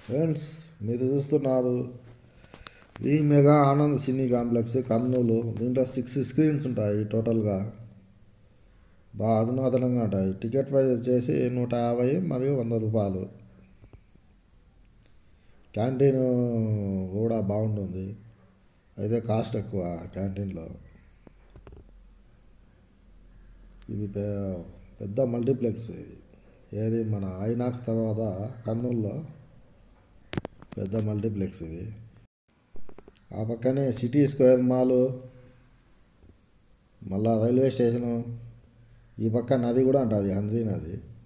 friends మీరు చూస్తున్నారు ఈ mega Anand cine complex Kurnool దీంట్లో సిక్స్ స్క్రీన్స్ ఉంటాయి టోటల్గా బాగా అధునాతనంగా ఉంటాయి టికెట్ ప్రైస్ వచ్చేసి నూట యాభై మరియు వంద రూపాయలు క్యాంటీన్ కూడా బాగుంటుంది అయితే కాస్ట్ ఎక్కువ క్యాంటీన్లో ఇది పె- పెద్ద మల్టీప్లెక్స్ ఇది ఏది మన ఐనాక్స్ తర్వాత కర్నూలులో పెద్ద మల్టీప్లెక్స్ ఇది ఆ పక్కనే సిటీ స్క్వేర్ మాల్ మళ్ళా రైల్వే స్టేషను ఈ పక్క నది కూడా ఉంటుంది హంద్రీ నది